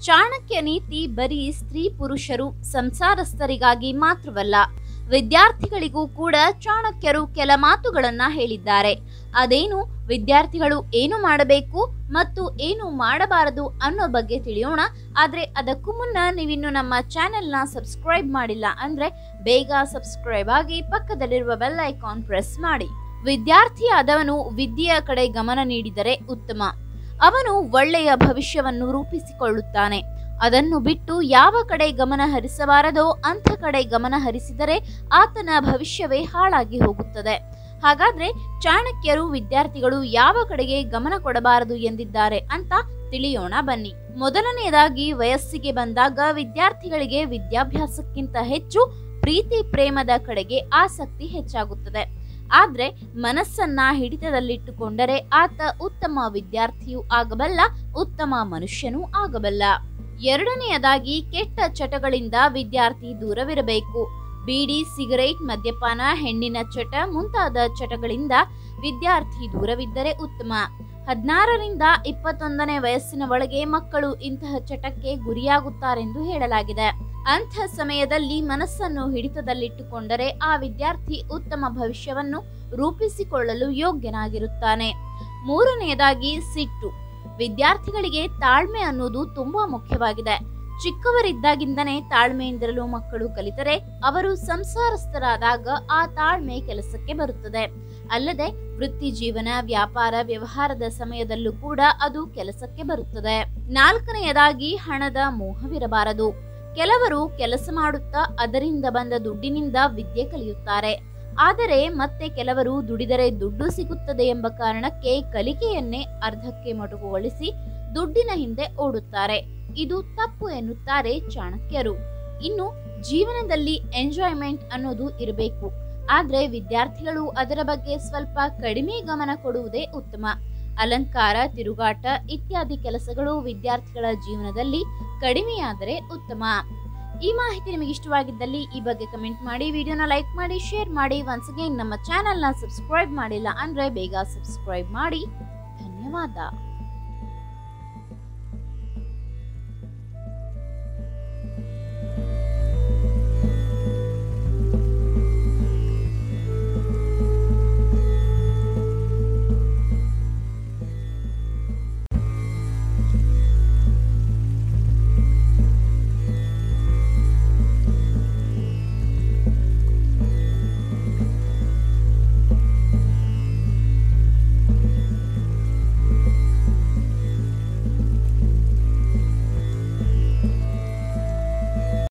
ಚಾಣಕ್ಯ ನೀತಿ ಬರೀ ಸ್ತ್ರೀ ಪುರುಷರು ಸಂಸಾರಸ್ಥರಿಗಾಗಿ ಮಾತ್ರವಲ್ಲ ವಿದ್ಯಾರ್ಥಿಗಳಿಗೂ ಕೂಡ ಚಾಣಕ್ಯರು ಕೆಲ ಮಾತುಗಳನ್ನ ಹೇಳಿದ್ದಾರೆ ಅದೇನು ವಿದ್ಯಾರ್ಥಿಗಳು ಏನು ಮಾಡಬೇಕು ಮತ್ತು ಏನು ಮಾಡಬಾರದು ಅನ್ನೋ ಬಗ್ಗೆ ತಿಳಿಯೋಣ ಆದ್ರೆ ಅದಕ್ಕೂ ಮುನ್ನ ನೀವಿನ್ನು ನಮ್ಮ ಚಾನೆಲ್ನ ಸಬ್ಸ್ಕ್ರೈಬ್ ಮಾಡಿಲ್ಲ ಅಂದ್ರೆ ಬೇಗ ಸಬ್ಸ್ಕ್ರೈಬ್ ಆಗಿ ಪಕ್ಕದಲ್ಲಿರುವ ಬೆಲ್ ಐಕಾನ್ ಪ್ರೆಸ್ ಮಾಡಿ ವಿದ್ಯಾರ್ಥಿಯಾದವನು ವಿದ್ಯೆಯ ಕಡೆ ಗಮನ ನೀಡಿದರೆ ಉತ್ತಮ ಅವನು ಒಳ್ಳೆಯ ಭವಿಷ್ಯವನ್ನು ರೂಪಿಸಿಕೊಳ್ಳುತ್ತಾನೆ ಅದನ್ನು ಬಿಟ್ಟು ಯಾವ ಕಡೆ ಗಮನ ಹರಿಸಬಾರದೋ ಅಂಥ ಕಡೆ ಗಮನ ಹರಿಸಿದರೆ ಆತನ ಭವಿಷ್ಯವೇ ಹಾಳಾಗಿ ಹೋಗುತ್ತದೆ ಹಾಗಾದ್ರೆ ಚಾಣಕ್ಯರು ವಿದ್ಯಾರ್ಥಿಗಳು ಯಾವ ಕಡೆಗೆ ಗಮನ ಕೊಡಬಾರದು ಎಂದಿದ್ದಾರೆ ಅಂತ ತಿಳಿಯೋಣ ಬನ್ನಿ ಮೊದಲನೆಯದಾಗಿ ವಯಸ್ಸಿಗೆ ಬಂದಾಗ ವಿದ್ಯಾರ್ಥಿಗಳಿಗೆ ವಿದ್ಯಾಭ್ಯಾಸಕ್ಕಿಂತ ಹೆಚ್ಚು ಪ್ರೀತಿ ಪ್ರೇಮದ ಕಡೆಗೆ ಆಸಕ್ತಿ ಹೆಚ್ಚಾಗುತ್ತದೆ ಆದ್ರೆ ಮನಸ್ಸನ್ನ ಹಿಡಿತದಲ್ಲಿಟ್ಟುಕೊಂಡರೆ ಆತ ಉತ್ತಮ ವಿದ್ಯಾರ್ಥಿಯೂ ಆಗಬಲ್ಲ ಉತ್ತಮ ಮನುಷ್ಯನೂ ಆಗಬಲ್ಲ ಎರಡನೆಯದಾಗಿ ಕೆಟ್ಟ ಚಟಗಳಿಂದ ವಿದ್ಯಾರ್ಥಿ ದೂರವಿರಬೇಕು ಬೀಡಿ ಸಿಗರೇಟ್ ಮದ್ಯಪಾನ ಹೆಣ್ಣಿನ ಚಟ ಮುಂತಾದ ಚಟಗಳಿಂದ ವಿದ್ಯಾರ್ಥಿ ದೂರವಿದ್ದರೆ ಉತ್ತಮ ಹದಿನಾರರಿಂದ ಇಪ್ಪತ್ತೊಂದನೇ ವಯಸ್ಸಿನ ಒಳಗೆ ಮಕ್ಕಳು ಇಂತಹ ಚಟಕ್ಕೆ ಗುರಿಯಾಗುತ್ತಾರೆಂದು ಹೇಳಲಾಗಿದೆ ಅಂಥ ಸಮಯದಲ್ಲಿ ಮನಸ್ಸನ್ನು ಹಿಡಿತದಲ್ಲಿಟ್ಟುಕೊಂಡರೆ ಆ ವಿದ್ಯಾರ್ಥಿ ಉತ್ತಮ ಭವಿಷ್ಯವನ್ನು ರೂಪಿಸಿಕೊಳ್ಳಲು ಯೋಗ್ಯನಾಗಿರುತ್ತಾನೆ ಮೂರನೆಯದಾಗಿ ಸಿಟ್ಟು ವಿದ್ಯಾರ್ಥಿಗಳಿಗೆ ತಾಳ್ಮೆ ಅನ್ನೋದು ತುಂಬಾ ಮುಖ್ಯವಾಗಿದೆ ಚಿಕ್ಕವರಿದ್ದಾಗಿಂದನೇ ತಾಳ್ಮೆಯಿಂದಿರಲು ಮಕ್ಕಳು ಕಲಿತರೆ ಅವರು ಸಂಸಾರಸ್ಥರಾದಾಗ ಆ ತಾಳ್ಮೆ ಕೆಲಸಕ್ಕೆ ಬರುತ್ತದೆ ಅಲ್ಲದೆ ವೃತ್ತಿ ಜೀವನ ವ್ಯಾಪಾರ ವ್ಯವಹಾರದ ಸಮಯದಲ್ಲೂ ಕೂಡ ಅದು ಕೆಲಸಕ್ಕೆ ಬರುತ್ತದೆ ನಾಲ್ಕನೆಯದಾಗಿ ಹಣದ ಮೋಹವಿರಬಾರದು ಕೆಲವರು ಕೆಲಸ ಮಾಡುತ್ತಾ ಅದರಿಂದ ಬಂದ ದುಡ್ಡಿನಿಂದ ವಿದ್ಯೆ ಕಲಿಯುತ್ತಾರೆ ಆದರೆ ಮತ್ತೆ ಕೆಲವರು ದುಡಿದರೆ ದುಡ್ಡು ಸಿಗುತ್ತದೆ ಎಂಬ ಕಾರಣಕ್ಕೆ ಕಲಿಕೆಯನ್ನೇ ಅರ್ಧಕ್ಕೆ ಮೊಟಕುಗೊಳಿಸಿ ದುಡ್ಡಿನ ಹಿಂದೆ ಓಡುತ್ತಾರೆ ಇದು ತಪ್ಪು ಎನ್ನುತ್ತಾರೆ ಚಾಣಕ್ಯರು ಇನ್ನು ಜೀವನದಲ್ಲಿ ಎಂಜಾಯ್ಮೆಂಟ್ ಅನ್ನೋದು ಇರಬೇಕು ಆದ್ರೆ ವಿದ್ಯಾರ್ಥಿಗಳು ಅದರ ಬಗ್ಗೆ ಸ್ವಲ್ಪ ಕಡಿಮೆ ಗಮನ ಕೊಡುವುದೇ ಉತ್ತಮ ಅಲಂಕಾರ ತಿರುಗಾಟ ಇತ್ಯಾದಿ ಕೆಲಸಗಳು ವಿದ್ಯಾರ್ಥಿಗಳ ಜೀವನದಲ್ಲಿ ಕಡಿಮೆಯಾದರೆ ಉತ್ತಮ ಈ ಮಾಹಿತಿ ನಿಮಗೆ ಇಷ್ಟವಾಗಿದ್ದಲ್ಲಿ ಈ ಬಗ್ಗೆ ಕಮೆಂಟ್ ಮಾಡಿ ವಿಡಿಯೋನ ಲೈಕ್ ಮಾಡಿ ಶೇರ್ ಮಾಡಿ ಒನ್ಸ್ ಅಗೇನ್ ನಮ್ಮ ಚಾನೆಲ್ನ ಸಬ್ಸ್ಕ್ರೈಬ್ ಮಾಡಿಲ್ಲ ಅಂದ್ರೆ ಬೇಗ ಸಬ್ಸ್ಕ್ರೈಬ್ ಮಾಡಿ ಧನ್ಯವಾದ